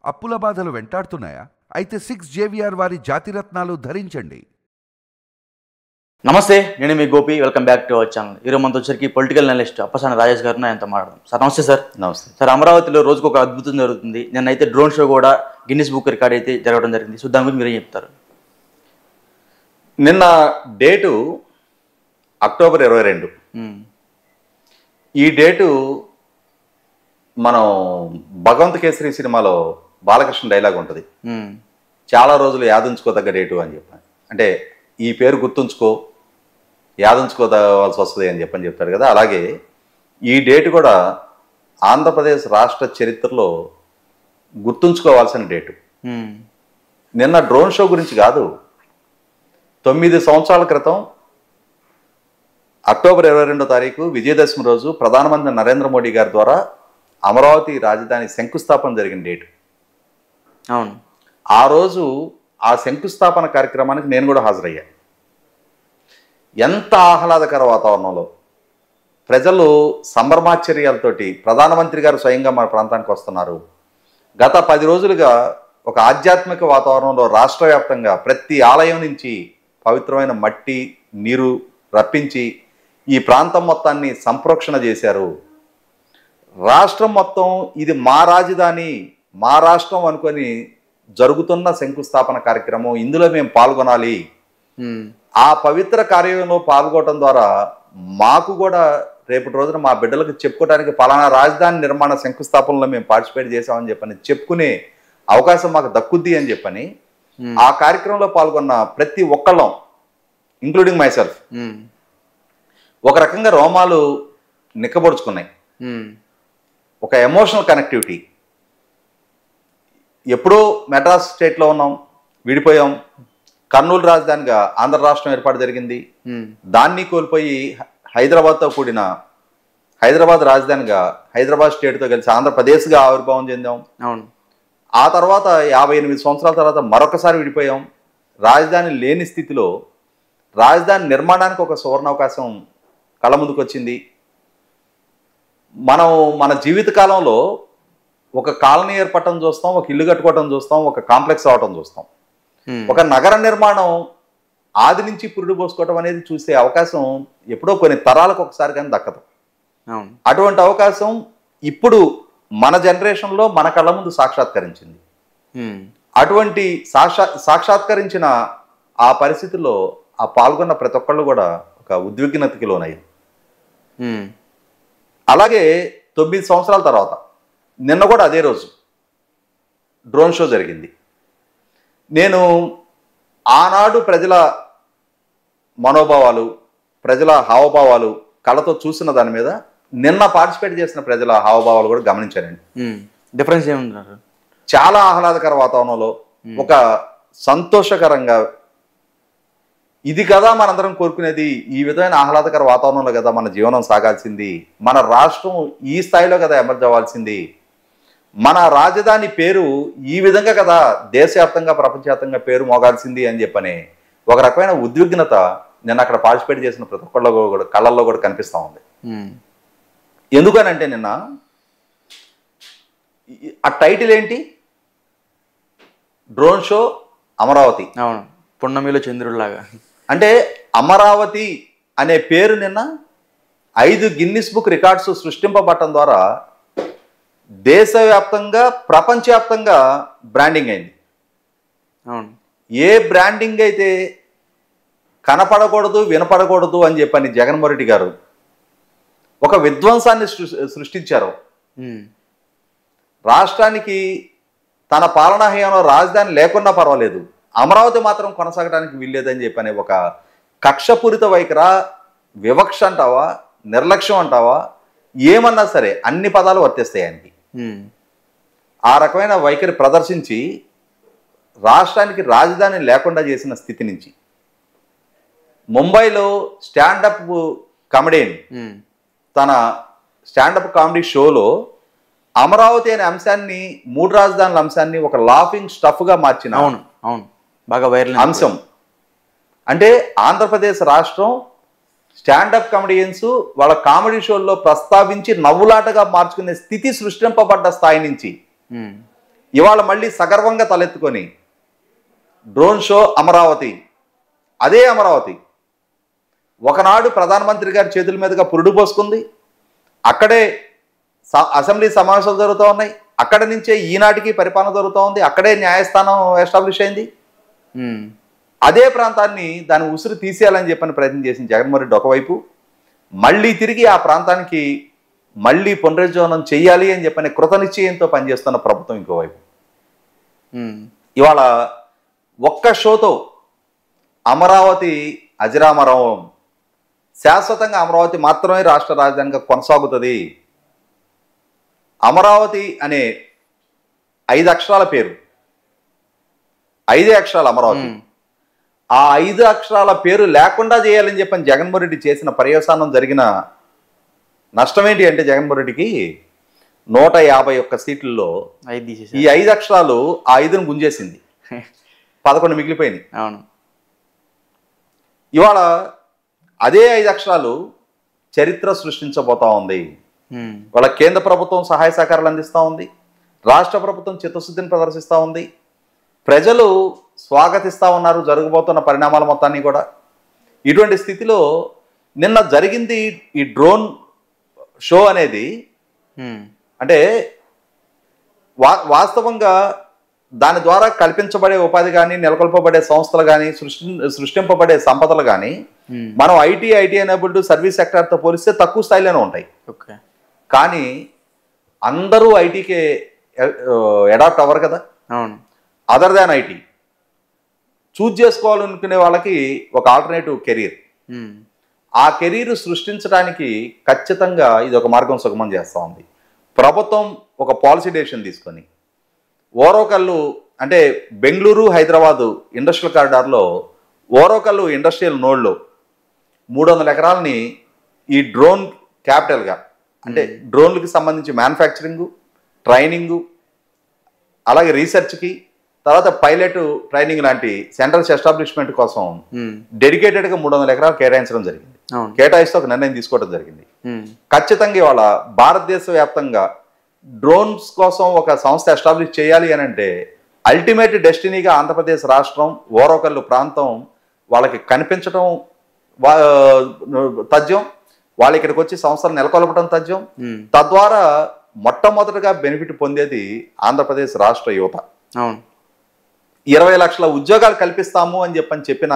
అప్పుల బాధలు వెంటాడుతున్నాయా అయితే సిక్స్ జేవిఆర్ వారి జాతిరత్నాలు ధరించండి నమస్తే నేను మీ Gopi welcome back to our channel ఈరోజు మనతో వచ్చరికి పొలిటికల్ అనలిస్ట్ అప్పసాని రాజేష్ గారిని ఆయనతో మాట్లాడదాం సార్ నమస్తే సార్ నమస్తే సార్ అమరావతిలో రోజుకు ఒక అద్భుతం జరుగుతుంది నిన్నైతే డ్రోన్ షో కూడా గిన్నిస్ బుక్ రికార్డ్ అయితే జరగడం జరిగింది సో దాని గురించి మీరేం చెప్తారు నిన్న డేటు అక్టోబర్ ఇరవై రెండు మ్మ్. ఈ డేటు మనం భగవంత్ కేసరి సినిమాలో బాలకృష్ణ డైలాగ్ ఉంటుంది మ్మ్. చాలా రోజులు యాదించుకోదగ్గ డేటు అని చెప్పాను అంటే ఈ పేరు గుర్తుంచుకో యాదించుకోవాల్సి వస్తుంది అని చెప్పని చెప్తాడు కదా అలాగే ఈ డేటు కూడా ఆంధ్రప్రదేశ్ రాష్ట్ర చరిత్రలో గుర్తుంచుకోవాల్సిన డేటు మ్మ్. నిన్న డ్రోన్ షో గురించి కాదు తొమ్మిది సంవత్సరాల క్రితం అక్టోబర్ ఇరవై రెండో తారీఖు విజయదశమి రోజు ప్రధానమంత్రి నరేంద్ర మోడీ గారి ద్వారా అమరావతి రాజధాని శంకుస్థాపన జరిగిన డేటు అవును ఆ రోజు ఆ శంకుస్థాపన కార్యక్రమానికి నేను కూడా హాజరయ్యా ఎంత ఆహ్లాదకర వాతావరణంలో ప్రజలు సంభ్రమాశ్చర్యాలతోటి ప్రధానమంత్రి గారు స్వయంగా మన ప్రాంతానికి వస్తున్నారు గత పది రోజులుగా ఒక ఆధ్యాత్మిక వాతావరణంలో రాష్ట్ర వ్యాప్తంగా ప్రతి ఆలయం నుంచి పవిత్రమైన మట్టి నీరు రప్పించి ఈ ప్రాంతం మొత్తాన్ని సంప్రోక్షణ చేశారు రాష్ట్రం మొత్తం ఇది మా రాజధాని మా రాష్ట్రం అనుకొని జరుగుతున్న శంకుస్థాపన కార్యక్రమం ఇందులో మేము పాల్గొనాలి మ్మ్. ఆ పవిత్ర కార్యంలో పాల్గొనడం ద్వారా మాకు కూడా రేపటి రోజున మా బిడ్డలకు చెప్పుకోవడానికి పలానా రాజధాని నిర్మాణ శంకుస్థాపనలో మేము పార్టిసిపేట్ చేసామని చెప్పని చెప్పుకునే అవకాశం మాకు దక్కుద్ది అని చెప్పని మ్మ్. ఆ కార్యక్రమంలో పాల్గొన్న ప్రతి ఒక్కళ్ళం ఇంక్లూడింగ్ మై సెల్ఫ్ మ్మ్. ఒక రకంగా రోమాలు నిక్కబొడుచుకున్నాయి మ్మ్. ఒక ఎమోషనల్ కనెక్టివిటీ ఎప్పుడో మెడ్రాస్ స్టేట్లో ఉన్నాం విడిపోయాం కర్నూలు రాజధానిగా ఆంధ్ర రాష్ట్రం ఏర్పాటు జరిగింది మ్మ్. దాన్ని కోల్పోయి హ- హైదరాబాద్తో కూడిన హైదరాబాద్ రాజధానిగా హైదరాబాద్ స్టేట్తో కలిసి ఆంధ్రప్రదేశ్గా ఆవిర్భావం చెందాం అవును ఆ తర్వాత యాభై ఎనిమిది సంవత్సరాల తర్వాత మరొకసారి విడిపోయాం రాజధాని లేని స్థితిలో రాజధాని నిర్మాణానికి ఒక సువర్ణావకాశం కళ్ళ ముందుకు వచ్చింది మనం మన జీవిత కాలంలో ఒక కాలనీ ఏర్పడటం చూస్తాం ఒక ఇల్లు కట్టుకోవటం చూస్తాం ఒక కాంప్లెక్స్ అవటం చూస్తాం మ్మ్. ఒక నగర నిర్మాణం ఆది నుంచి పురుడు పోసుకోవటం అనేది చూసే అవకాశం ఎప్పుడో కొన్ని తరాలకు ఒకసారి కానీ దక్కదు అవును అటువంటి అవకాశం ఇప్పుడు మన జనరేషన్లో మన కళ్ళ ముందు సాక్షాత్కరించింది మ్మ్. అటువంటి సాక్షా సాక్షాత్కరించిన ఆ పరిస్థితుల్లో ఆ పాల్గొన్న ప్రతి ఒక్కళ్ళు కూడా ఒక ఉద్విగ్నతకి లోనయ్యారు మ్మ్. అలాగే తొమ్మిది సంవత్సరాల తర్వాత నిన్న కూడా అదే రోజు డ్రోన్ షో జరిగింది నేను ఆనాడు ప్రజల మనోభావాలు ప్రజల హావభావాలు కళ్ళతో చూసిన దాని మీద నిన్న పార్టిసిపేట్ చేసిన ప్రజల హావభావాలు కూడా గమనించానండి మ్మ్. డిఫరెన్స్ ఏముంటారు చాలా ఆహ్లాదకర వాతావరణంలో ఒక సంతోషకరంగా ఇది కదా మనందరం కోరుకునేది ఈ విధమైన ఆహ్లాదకర వాతావరణంలో కదా మన జీవనం సాగాల్సింది మన రాష్ట్రం ఈ స్థాయిలో కదా ఎమర్జ్ అవ్వాల్సింది మన రాజధాని పేరు ఈ విధంగా కదా దేశవ్యాప్తంగా ప్రపంచవ్యాప్తంగా పేరు మోగాల్సింది అని చెప్పని ఒక రకమైన ఉద్విగ్నత నిన్న అక్కడ పార్టిసిపేట్ చేసిన ప్రతి ఒక్కళ్ళలో కూడా కళ్ళల్లో కూడా కనిపిస్తూ ఉంది మ్మ్. ఎందుకనంటే నిన్న ఈ- ఆ టైటిల్ ఏంటి డ్రోన్ షో అమరావతి అవును పున్నమిలో చంద్రుడిలాగా అంటే అమరావతి అనే పేరు నిన్న ఐదు గిన్నిస్ బుక్ రికార్డ్స్ సృష్టింపబడటం ద్వారా దేశవ్యాప్తంగా ప్రపంచవ్యాప్తంగా బ్రాండింగ్ అయింది అవును ఏ బ్రాండింగ్ అయితే కనపడకూడదు వినపడకూడదు అని చెప్పని జగన్మోహన్ రెడ్డి గారు ఒక విధ్వంసాన్ని సృ- సృష్టించారు మ్మ్. రాష్ట్రానికి తన పాలనా హయాంలో రాజధాని లేకున్నా పర్వాలేదు అమరావతి మాత్రం కొనసాగడానికి వీల్లేదని చెప్పని ఒక కక్షపూరిత వైఖరా వివక్ష అంటావా నిర్లక్ష్యం అంటావా ఏమన్నా సరే అన్ని పదాలు వర్తిస్తాయి ఆయనకి మ్మ్. ఆ రకమైన వైఖరి ప్రదర్శించి రాష్ట్రానికి రాజధాని లేకుండా చేసిన స్థితి నుంచి ముంబైలో స్టాండప్ కమెడియన్ మ్మ్. తన స్టాండప్ కామెడీ షోలో అమరావతి అనే అంశాన్ని మూడు రాజధానుల అంశాన్ని ఒక లాఫింగ్ స్టఫ్గా మార్చిన అవును అవును బాగా వైరల్ అంశం అంటే ఆంధ్రప్రదేశ్ రాష్ట్రం స్టాండప్ కామెడియన్స్ వాళ్ళ కామెడీ షోల్లో ప్రస్తావించి నవ్వులాటగా మార్చుకునే స్థితి సృష్టింపబడ్డ స్థాయి నుంచి ఉమ్, ఇవాళ మళ్ళీ సగర్వంగా తలెత్తుకొని డ్రోన్ షో అమరావతి అదే అమరావతి ఒకనాడు ప్రధానమంత్రి గారి చేతుల మీదుగా పురుడు పోసుకుంది అక్కడే స- అసెంబ్లీ సమావేశాలు జరుగుతూ ఉన్నాయి అక్కడి నుంచే ఈనాటికి పరిపాలన జరుగుతూ ఉంది అక్కడే న్యాయస్థానం ఎస్టాబ్లిష్ అయింది ఉమ్, అదే ప్రాంతాన్ని దాని ఉసురు తీసేయాలని చెప్పని ప్రయత్నం చేసిన జగన్మోహన్ రెడ్డి ఒకవైపు మళ్ళీ తిరిగి ఆ ప్రాంతానికి మళ్ళీ పునరుజ్జీవనం చేయాలి అని చెప్పని కృతనిశ్చయంతో పనిచేస్తున్న ప్రభుత్వం ఇంకోవైపు ఉమ్, ఇవాళ ఒక్క షోతో అమరావతి అజరామరం శాశ్వతంగా అమరావతి మాత్రమే రాష్ట్ర రాజధానిగా కొనసాగుతుంది అమరావతి అనే ఐదు అక్షరాల పేరు ఐదే అక్షరాలు అమరావతి ఉమ్, ఆ ఐదు అక్షరాల పేరు లేకుండా చేయాలని చెప్పని జగన్మోహన్ రెడ్డి చేసిన పర్యవసానం జరిగిన నష్టం ఏంటి అంటే జగన్మోహన్ రెడ్డికి నూట యాభై ఒక్క సీట్లలో ఐదు ఈ తీసేసారు ఐదు అక్షరాలు ఆ ఐదును గుంజేసింది పదకొండు మిగిలిపోయినాయి అవును ఇవాళ అదే ఐదు అక్షరాలు చరిత్ర సృష్టించబోతా ఉంది ఉమ్, వాళ్ళ కేంద్ర ప్రభుత్వం సహాయ సహకారాలు అందిస్తూ ఉంది రాష్ట్ర ప్రభుత్వం చిత్తశుద్ధిని ప్రదర్శిస్తూ ఉంది ప్రజలు స్వాగతిస్తూ ఉన్నారు జరగబోతున్న పరిణామాల మొత్తాన్ని కూడా ఇటువంటి స్థితిలో నిన్న జరిగింది ఈ డ్రోన్ షో అనేది ఉమ్, అంటే వా వాస్తవంగా దాని ద్వారా కల్పించబడే ఉపాధి కానీ నెలకొల్పబడే సంస్థలు కానీ సృష్టి సృష్టింపబడే సంపదలు కానీ ఉమ్, మనం ఐటీ ఐటీ ఎనేబుల్డ్ సర్వీస్ సెక్టార్తో పోలిస్తే తక్కువ స్థాయిలోనే ఉంటాయి ఓకే కానీ అందరూ ఐటీకే అడాప్ట్ అవ్వరు కదా అవును అదర్ దాన్ ఐటీ చూజ్ చేసుకోవాలనుకునే వాళ్ళకి ఒక ఆల్టర్నేటివ్ కెరీర్ ఉమ్, ఆ కెరీర్ సృష్టించడానికి ఖచ్చితంగా ఇది ఒక మార్గం సుగమం చేస్తూ ఉంది ప్రభుత్వం ఒక పాలసీ డెసిషన్ తీసుకొని ఓరోకల్లు అంటే బెంగళూరు హైదరాబాదు ఇండస్ట్రియల్ కారిడార్లో ఓరోకల్లు ఇండస్ట్రియల్ నోడ్లో మూడు వందల ఎకరాలని ఈ డ్రోన్ క్యాపిటల్గా అంటే డ్రోన్లకి సంబంధించి మ్యానుఫ్యాక్చరింగు ట్రైనింగు అలాగే రీసెర్చ్కి తర్వాత పైలట్ ట్రైనింగ్ లాంటి సెంట్రల్స్ ఎస్టాబ్లిష్మెంట్ కోసం ఉమ్, డెడికేటెడ్గా మూడు వందల ఎకరాలు కేటాయించడం జరిగింది అవును కేటాయిస్తూ ఒక నిర్ణయం తీసుకోవడం జరిగింది ఉమ్, ఖచ్చితంగా ఇవాళ భారతదేశ వ్యాప్తంగా డ్రోన్స్ కోసం ఒక సంస్థ ఎస్టాబ్లిష్ చేయాలి అని అంటే అల్టిమేట్ డెస్టినీగా ఆంధ్రప్రదేశ్ రాష్ట్రం ఓరోకల్లు ప్రాంతం వాళ్ళకి కనిపించడం వా- తథ్యం వాళ్ళు ఇక్కడికి వచ్చి సంస్థలు నెలకొల్పడం తథ్యం ఉమ్, తద్వారా మొట్టమొదటిగా బెనిఫిట్ పొందేది ఆంధ్రప్రదేశ్ రాష్ట్ర యువత అవును ఇరవై లక్షల ఉద్యోగాలు కల్పిస్తాము అని చెప్పని చెప్పిన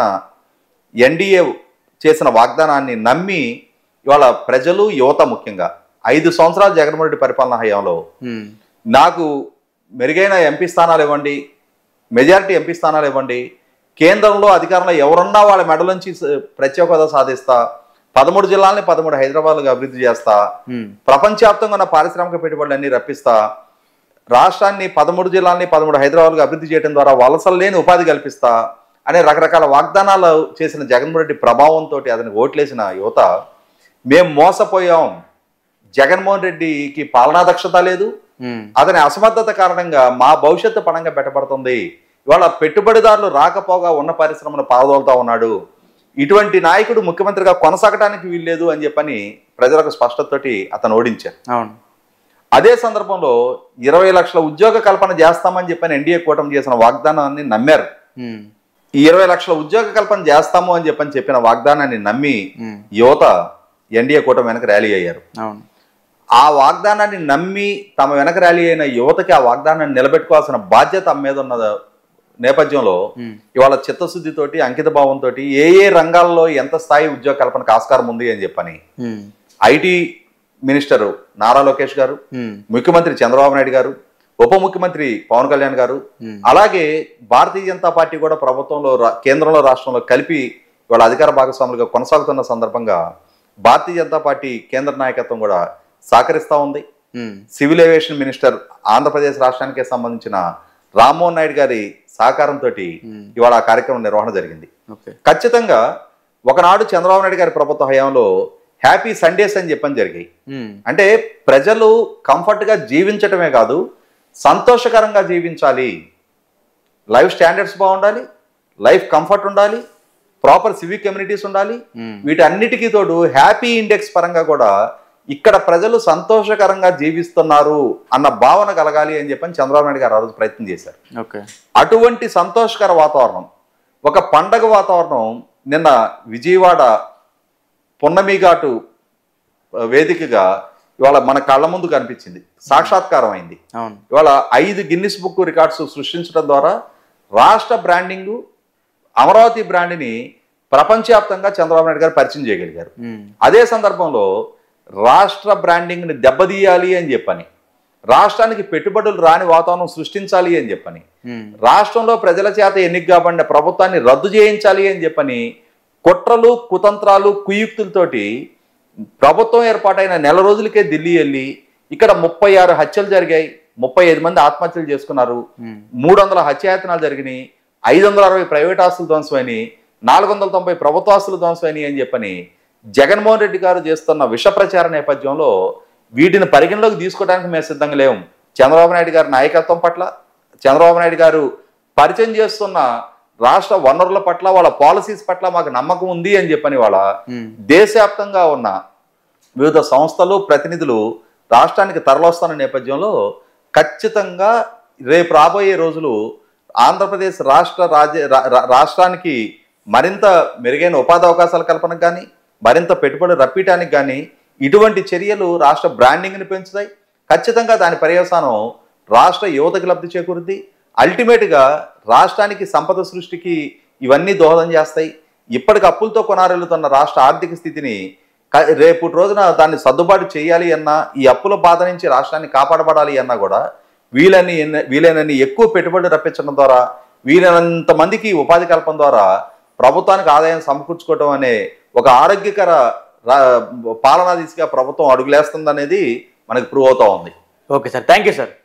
ఎన్డీఏ చేసిన వాగ్దానాన్ని నమ్మి ఇవాళ ప్రజలు యువత ముఖ్యంగా ఐదు సంవత్సరాలు జగన్మోహన్ రెడ్డి పరిపాలన హయాంలో ఉమ్, నాకు మెరుగైన ఎంపీ స్థానాలు ఇవ్వండి మెజారిటీ ఎంపీ స్థానాలు ఇవ్వండి కేంద్రంలో అధికారంలో ఎవరున్నా వాళ్ళ మెడలోంచి స- ప్రత్యేక హోదా సాధిస్తా పదమూడు జిల్లాలని పదమూడు హైదరాబాద్గా అభివృద్ధి చేస్తా ఉమ్, ప్రపంచవ్యాప్తంగా ఉన్న పారిశ్రామిక పెట్టుబడులన్నీ రప్పిస్తా రాష్ట్రాన్ని పదమూడు జిల్లాల్ని పదమూడు హైదరాబాద్గా అభివృద్ధి చేయడం ద్వారా వలసలు లేని ఉపాధి కల్పిస్తా అనే రకరకాల వాగ్దానాలు చేసిన జగన్మోహన్ రెడ్డి ప్రభావంతో అతనికి ఓట్లేసిన యువత మేము మోసపోయాం జగన్మోహన్ రెడ్డికి పాలనా దక్షత లేదు ఉమ్, అతని అసమర్థత కారణంగా మా భవిష్యత్తు పణంగా పెట్టబడుతుంది ఇవాళ పెట్టుబడిదారులు రాకపోగా ఉన్న పరిశ్రమను పారదోలుతా ఉన్నాడు ఇటువంటి నాయకుడు ముఖ్యమంత్రిగా కొనసాగడానికి వీల్లేదు అని చెప్పని ప్రజలకు స్పష్టతతోటి అతను ఓడించారు అవును అదే సందర్భంలో ఇరవై లక్షల ఉద్యోగ కల్పన చేస్తామని చెప్పని ఎన్డీఏ కూటమి చేసిన వాగ్దానాన్ని నమ్మారు ఉమ్, ఈ ఇరవై లక్షల ఉద్యోగ కల్పన చేస్తాము అని చెప్పని చెప్పిన వాగ్దానాన్ని నమ్మి ఉమ్, యువత ఎన్డీఏ కూటమి వెనక ర్యాలీ అయ్యారు అవును ఆ వాగ్దానాన్ని నమ్మి తమ వెనక ర్యాలీ అయిన యువతకి ఆ వాగ్దానాన్ని నిలబెట్టుకోవాల్సిన బాధ్యత తమ మీద ఉన్న నేపథ్యంలో ఉమ్, ఇవాళ చిత్తశుద్ధితోటి అంకిత భావంతో ఏ ఏ రంగాల్లో ఎంత స్థాయి ఉద్యోగ కల్పనకు ఆస్కారం ఉంది అని చెప్పని um, IT minister Nara Lokesh garu um, ముఖ్యమంత్రి చంద్రబాబు నాయుడు గారు ఉప ముఖ్యమంత్రి పవన్ కళ్యాణ్ గారు ఉమ్, అలాగే భారతీయ జనతా పార్టీ కూడా ప్రభుత్వంలో రా- కేంద్రంలో రాష్ట్రంలో కలిపి వాళ్ళ అధికార భాగస్వాములుగా కొనసాగుతున్న సందర్భంగా భారతీయ జనతా పార్టీ కేంద్ర నాయకత్వం కూడా సహకరిస్తూ ఉంది um, civil aviation minister Andhra Pradesh రాష్ట్రానికి సంబంధించిన రామ్మోహన్ నాయుడు గారి సహకారంతో ఉమ్, ఇవాళ ఆ కార్యక్రమం నిర్వహణ జరిగింది ఓకే ఖచ్చితంగా ఒకనాడు చంద్రబాబు నాయుడు గారి ప్రభుత్వ హయాంలో హ్యాపీ సండేస్ అని చెప్పని జరిగాయి ఉమ్, అంటే ప్రజలు కంఫర్ట్గా జీవించటమే కాదు సంతోషకరంగా జీవించాలి లైఫ్ స్టాండర్డ్స్ బాగుండాలి లైఫ్ కంఫర్ట్ ఉండాలి ప్రాపర్ సివిక్ కమ్యూనిటీస్ ఉండాలి ఉమ్, వీటన్నిటికీ తోడు హ్యాపీ ఇండెక్స్ పరంగా కూడా ఇక్కడ ప్రజలు సంతోషకరంగా జీవిస్తున్నారు అన్న భావన కలగాలి అని చెప్పని చంద్రబాబు నాయుడు గారు ఆ రోజు ప్రయత్నం చేశారు ఓకే అటువంటి సంతోషకర వాతావరణం ఒక పండగ వాతావరణం నిన్న విజయవాడ పున్నమి ఘాటు ఆ, వేదికగా ఇవాళ మన కళ్ళ ముందు కనిపించింది సాక్షాత్కారం అయింది అవును ఇవాళ ఐదు గిన్నిస్ బుక్ రికార్డ్స్ సృష్టించడం ద్వారా రాష్ట్ర బ్రాండింగ్ అమరావతి బ్రాండ్ని ప్రపంచవ్యాప్తంగా చంద్రబాబు నాయుడు గారు పరిచయం చేయగలిగారు ఉమ్, అదే సందర్భంలో రాష్ట్ర బ్రాండింగ్ని దెబ్బతీయాలి అని చెప్పని రాష్ట్రానికి పెట్టుబడులు రాని వాతావరణం సృష్టించాలి అని చెప్పని ఉమ్, రాష్ట్రంలో ప్రజల చేత ఎన్నిక కాబడిన ప్రభుత్వాన్ని రద్దు చేయించాలి అని చెప్పని కుట్రలు కుతంత్రాలు కుయుక్తులతోటి ప్రభుత్వం ఏర్పాటైన నెల రోజులకే ఢిల్లీ వెళ్ళి ఇక్కడ ముప్పై ఆరు హత్యలు జరిగాయి ముప్పై ఐదు మంది ఆత్మహత్యలు చేసుకున్నారు ఉమ్, మూడు వందల హత్యాయతనాలు జరిగినాయి ఐదు వందల అరవై ప్రైవేట్ ఆస్తులు ధ్వంసమైనవి నాలుగు వందల తొంభై ప్రభుత్వ ఆస్తులు ధ్వంసమైనవి అని చెప్పని జగన్మోహన్ రెడ్డి గారు చేస్తున్న విష ప్రచార నేపథ్యంలో వీటిని పరిగణలోకి తీసుకోవడానికి మేము సిద్ధంగా లేము చంద్రబాబు నాయుడు గారి నాయకత్వం పట్ల చంద్రబాబు నాయుడు గారు పరిచయం చేస్తున్న రాష్ట్ర వనరుల పట్ల వాళ్ళ పాలసీస్ పట్ల మాకు నమ్మకం ఉంది అని చెప్పని వాళ్ళ ఉమ్, దేశవ్యాప్తంగా ఉన్న వివిధ సంస్థలు ప్రతినిధులు రాష్ట్రానికి తరలిస్తున్న నేపథ్యంలో ఖచ్చితంగా రేపు రాబోయే రోజులు ఆంధ్రప్రదేశ్ రాష్ట్ర రాజ్య రా- రా- రాష్ట్రానికి మరింత మెరుగైన ఉపాధి అవకాశాల కల్పనకు కానీ మరింత పెట్టుబడి రప్పించడానికి కానీ ఇటువంటి చర్యలు రాష్ట్ర బ్రాండింగ్ని పెంచుతాయి ఖచ్చితంగా దాని పర్యవసానం రాష్ట్ర యువతకి లబ్ధి చేకూరుద్ది అల్టిమేట్గా రాష్ట్రానికి సంపద సృష్టికి ఇవన్నీ దోహదం చేస్తాయి ఇప్పటికి అప్పులతో కొనారెళ్తున్న రాష్ట్ర ఆర్థిక స్థితిని క- రేపటి రోజున దాన్ని సర్దుబాటు చేయాలి అన్నా ఈ అప్పుల బాధ నుంచి రాష్ట్రాన్ని కాపాడబడాలి అన్నా కూడా వీలని వీలైనన్ని ఎక్కువ పెట్టుబడి రప్పించడం ద్వారా వీలైనంత మందికి ఉపాధి కల్పన ద్వారా ప్రభుత్వానికి ఆదాయం సమకూర్చుకోవడం అనే ఒక ఆరోగ్యకర రా- పాలనా దిశగా ప్రభుత్వం అడుగులేస్తుంది అనేది మనకు ప్రూవ్ అవుతా ఉంది okay sir thank you sir